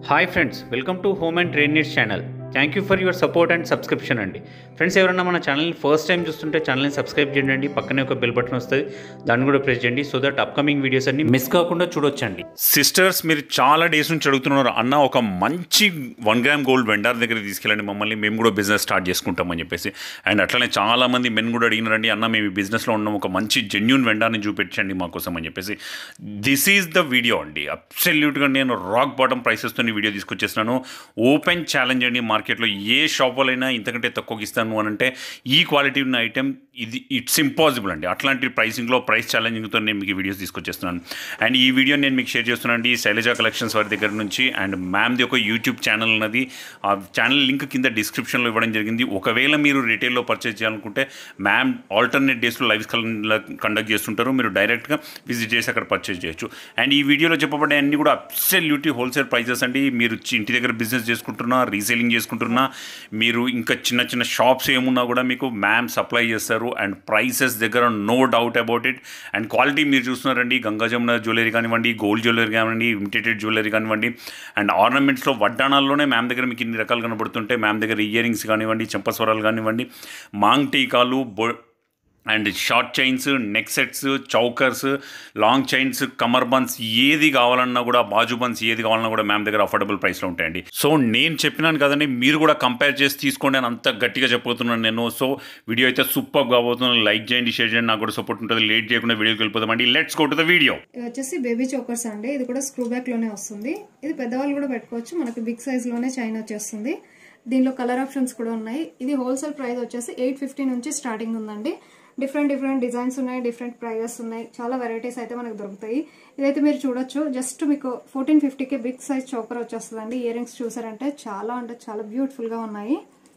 hi friends welcome to home and trade needs channel thank you for your support and subscription అండి friends ఎవరైనా మన ఛానల్ని first time చూస్తుంటే ఛానల్ని subscribe చేయండి పక్కనే ఒక బెల్ బటన్ వస్తుంది దాన్ని కూడా ప్రెస్ చేయండి సో దట్ అప్కమింగ్ వీడియోస్ అన్ని మిస్ కాకుండా చూడొచ్చండి సిస్టర్స్ మీరు చాలా డేస్ నుంచి అడుగుతున్నారు అన్న ఒక మంచి వన్ గ్రామ్ గోల్డ్ వెండర్ దగ్గర తీసుకెళ్ళండి మమ్మల్ని మేము కూడా బిజినెస్ స్టార్ట్ చేసుకుంటామని చెప్పేసి అండ్ అట్లనే చాలా మంది మెన్ కూడా అడిగినారండి అన్న మేము ఈ బిజినెస్లో ఉన్నాం ఒక మంచి జెన్యున్ వెండర్ని చూపించండి మా కోసం అని చెప్పేసి దిస్ ఈజ్ ద వీడియో అండి అబ్సల్యూట్గా నేను రాక్ బాటమ్ ప్రైసెస్తో వీడియో తీసుకొచ్చేస్తున్నాను ఓపెన్ ఛాలెంజ్ అండి మార్కెట్లో ఏ షాప్ వాళ్ళైనా ఇంతకంటే తక్కువకి ఇస్తాను అని అంటే ఈ క్వాలిటీ ఉన్న ఐటెం ఇది ఇట్స్ ఇంపాసిబుల్ అండి అట్లాంటి ప్రైసింగ్లో ప్రైస్ ఛాలెంజింగ్తో నేను మీకు వీడియోస్ తీసుకొచ్చేస్తున్నాను అండ్ ఈ వీడియో నేను మీకు షేర్ చేస్తున్నాను అండి శైలజ కలెక్షన్స్ వారి దగ్గర నుంచి అండ్ మ్యామ్ది ఒక యూట్యూబ్ ఛానల్ ఉన్నది ఆ ఛానల్ లింక్ కింద డిస్క్రిప్షన్లో ఇవ్వడం జరిగింది ఒకవేళ మీరు రిటైల్లో పర్చేస్ చేయాలనుకుంటే మ్యామ్ ఆల్టర్నేట్ డేస్లో లైవ్ కండక్ట్ చేస్తుంటారు మీరు డైరెక్ట్గా విజిట్ చేసి అక్కడ పర్చేస్ చేయొచ్చు అండ్ ఈ వీడియోలో చెప్పబడే అన్ని కూడా అబ్సల్యూట్లీ హోల్సేల్ ప్రైజెస్ అండి మీరు చి- ఇంటి దగ్గర బిజినెస్ చేసుకుంటున్నా రీసేలింగ్ చేసుకుంటున్నా మీరు ఇంకా చిన్న చిన్న షాప్స్ ఏమున్నా కూడా మీకు మ్యామ్ సప్లై చేస్తారు అండ్ ప్రైసెస్ దగ్గర no doubt about it and quality మీరు చూస్తున్నారండి గంగా జమున జ్యువెలరీ కానివ్వండి గోల్డ్ జ్యువెలరీ కానివ్వండి ఇమిటేటెడ్ జ్యువెలరీ కానివ్వండి అండ్ ఆర్నమెంట్స్లో వడ్డాణాల్లోనే మ్యామ్ దగ్గర మీకు ఇన్ని రకాలు కనబడుతుంటే మ్యామ్ దగ్గర ఇయర్ రింగ్స్ కానివ్వండి చెంపస్వరాలు కానివ్వండి మాంగ్ టీకాలు బొ and short chains neck sets chokers long chains కమర్ బన్స్ ఏది కావాలన్నా కూడా బాజు బన్స్ ఏది కావాలన్నా కూడా మ్యామ్ దగ్గర అఫోర్డబుల్ ప్రైస్లో ఉంటాయండి సో నేను చెప్పినాను కదండి మీరు కూడా కంపేర్ చేసి తీసుకోండి అని అంత గట్టిగా చెప్పబోతున్నాను నేను సో వీడియో అయితే సూపర్ కాబోతున్నాను లైక్ చేయండి షేర్ చేయండి నాకు కూడా సపోర్ట్ ఉంటుంది లేట్ చేయకుండా వీడియోకి వెళ్ళిపోతామండి let's go to the video ఇది వచ్చేసి బేబీ చోకర్స్ అండి ఇది కూడా స్క్రూ బ్యాక్ లోనే వస్తుంది ఇది పెద్దవాళ్ళు కూడా పెట్టుకోవచ్చు మనకి బిగ్ సైజ్ లోనే చైన్ వచ్చేస్తుంది దీనిలో కలర్ ఆప్షన్స్ కూడా ఉన్నాయి ఇది హోల్సేల్ ప్రైస్ వచ్చేసి ఎయిట్ ఫిఫ్టీ నుంచి స్టార్టింగ్ ఉందండి డిఫరెంట్ డిఫరెంట్ డిజైన్స్ ఉన్నాయి డిఫరెంట్ ప్రైజెస్ ఉన్నాయి చాలా వెరైటీస్ అయితే మనకు దొరుకుతాయి ఇదైతే మీరు చూడొచ్చు జస్ట్ మీకు ఫోర్టీన్ ఫిఫ్టీకి బిగ్ సైజ్ చోకర్ వచ్చేస్తుందండి ఇయర్ రింగ్స్ చూసారంటే చాలా అంటే చాలా బ్యూటిఫుల్ గా ఉన్నాయి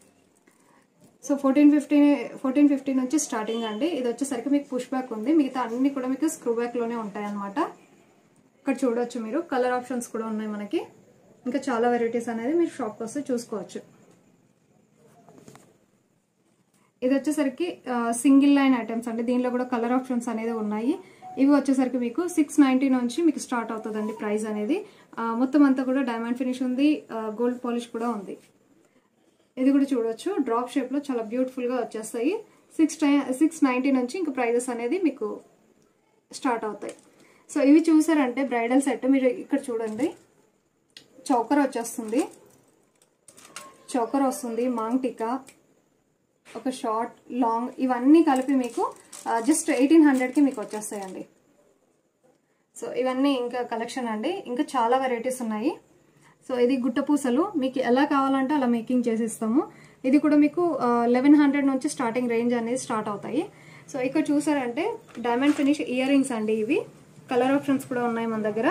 so fourteen fifty fourteen fifty నుంచి స్టార్టింగ్ అండి ఇది వచ్చేసరికి మీకు పుష్ బ్యాక్ ఉంది మిగతా అన్ని కూడా మీకు స్క్రూ బ్యాక్ లోనే ఉంటాయి అనమాట ఇక్కడ చూడొచ్చు మీరు కలర్ ఆప్షన్స్ కూడా ఉన్నాయి మనకి ఇంకా చాలా వెరైటీస్ అనేది మీరు షాప్కి వస్తే చూసుకోవచ్చు ఇది వచ్చేసరికి సింగిల్ లైన్ ఐటమ్స్ అండి దీనిలో కూడా కలర్ ఆప్షన్స్ అనేది ఉన్నాయి ఇవి వచ్చేసరికి మీకు సిక్స్ నైన్టీ నుంచి మీకు స్టార్ట్ అవుతుందండి ప్రైస్ అనేది ఆ, మొత్తం అంతా కూడా డైమండ్ ఫినిష్ ఉంది గోల్డ్ పాలిష్ కూడా ఉంది ఇది కూడా చూడొచ్చు డ్రాప్ షేప్ లో చాలా బ్యూటిఫుల్ గా వచ్చేస్తాయి సిక్స్ సిక్స్ నైన్టీ నుంచి ఇంకా ప్రైజెస్ అనేది మీకు స్టార్ట్ అవుతాయి సో ఇవి చూసారంటే బ్రైడల్ సెట్ మీరు ఇక్కడ చూడండి చౌకర్ వచ్చేస్తుంది చౌకర్ వస్తుంది మాంగ్ టికా ఒక షార్ట్ లాంగ్ ఇవన్నీ కలిపి మీకు జస్ట్ ఎయిటీన్ హండ్రెడ్కి మీకు వచ్చేస్తాయండి సో ఇవన్నీ ఇంకా కలెక్షన్ అండి ఇంకా చాలా వెరైటీస్ ఉన్నాయి సో ఇది గుట్ట పూసలు మీకు ఎలా కావాలంటే అలా మేకింగ్ చేసిస్తాము ఇది కూడా మీకు లెవెన్ హండ్రెడ్ నుంచి స్టార్టింగ్ రేంజ్ అనేది స్టార్ట్ అవుతాయి సో ఇక్కడ చూసారంటే డైమండ్ ఫినిష్ ఇయర్ రింగ్స్ అండి ఇవి కలర్ ఆప్షన్స్ కూడా ఉన్నాయి మన దగ్గర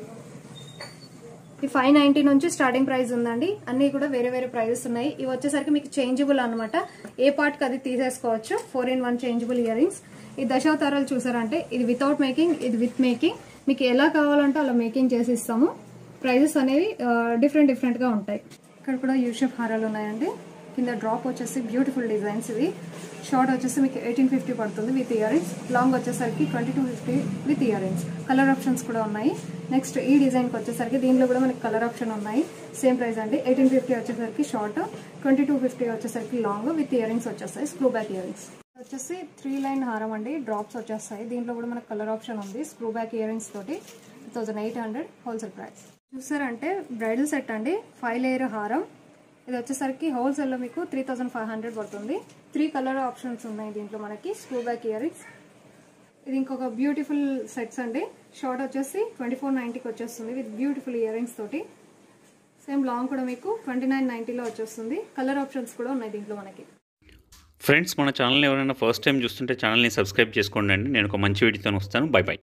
ఈ ఫైవ్ నైన్టీ నుంచి స్టార్టింగ్ ప్రైస్ ఉందండి అన్ని కూడా వేరే వేరే ప్రైజెస్ ఉన్నాయి ఇవి వచ్చేసరికి మీకు చేంజబుల్ అనమాట ఏ పార్ట్ కి అది తీసేసుకోవచ్చు four in one changeable earrings ఈ దశావతారాలు చూసారంటే ఇది వితౌట్ మేకింగ్ ఇది విత్ మేకింగ్ మీకు ఎలా కావాలంటే అలా మేకింగ్ చేసి ఇస్తాము ప్రైజెస్ అనేవి డిఫరెంట్ డిఫరెంట్ గా ఉంటాయి ఇక్కడ కూడా యూషఫ్ హారాలు ఉన్నాయండి కింద డ్రాప్ వచ్చేసి బ్యూటిఫుల్ డిజైన్స్ ఇవి షార్ట్ వచ్చేసి మీకు ఎయిటీన్ ఫిఫ్టీ పడుతుంది విత్ ఇయర్ రింగ్స్ లాంగ్ వచ్చేసరికి twenty two fifty with earrings colour options కూడా ఉన్నాయి నెక్స్ట్ ఈ డిజైన్కి వచ్చేసరికి దీనిలో కూడా మనకి కలర్ ఆప్షన్ ఉన్నాయి సేమ్ ప్రైస్ అండి ఎయిటీన్ ఫిఫ్టీ వచ్చేసరికి షార్ట్ ట్వంటీ టూ ఫిఫ్టీ వచ్చేసరికి లాంగ్ విత్ ఇయర్ రింగ్స్ వచ్చేస్తాయి స్క్రూ బ్యాక్ ఇయర్ రింగ్స్ వచ్చేసి త్రీ లైన్ హారం అండి డ్రాప్స్ వచ్చేస్తాయి దీంట్లో కూడా మనకు కలర్ ఆప్షన్ ఉంది స్క్రూ బ్యాక్ ఇయర్ రింగ్స్ తోటి two thousand eight hundred wholesale price చూసారంటే బ్రైడల్ సెట్ అండి ఫైవ్ లేయర్ హారం ఇది వచ్చేసరికి హోల్సేల్లో మీకు త్రీ థౌసండ్ ఫైవ్ హండ్రెడ్ పడుతుంది త్రీ కలర్ ఆప్షన్స్ ఉన్నాయి దీంట్లో మనకి స్క్రూ బ్యాక్ ఇయర్ రింగ్స్ ఇది ఇంకొక బ్యూటిఫుల్ సెట్స్ అండి షార్ట్ వచ్చేసి ట్వంటీ ఫోర్ నైంటీకి వచ్చేస్తుంది విత్ బ్యూటిఫుల్ ఇయర్ రింగ్స్ తోటి సేమ్ లాంగ్ కూడా మీకు ట్వంటీ నైన్ నైంటీలో వచ్చేస్తుంది కలర్ ఆప్షన్స్ కూడా ఉన్నాయి దీంట్లో మనకి ఫ్రెండ్స్ మన ఛానల్ని ఎవరైనా ఫస్ట్ టైం చూస్తుంటే ఛానల్ని సబ్స్క్రైబ్ చేసుకోండి అండి నేను ఒక మంచి వీడియోతో వస్తాను బై బై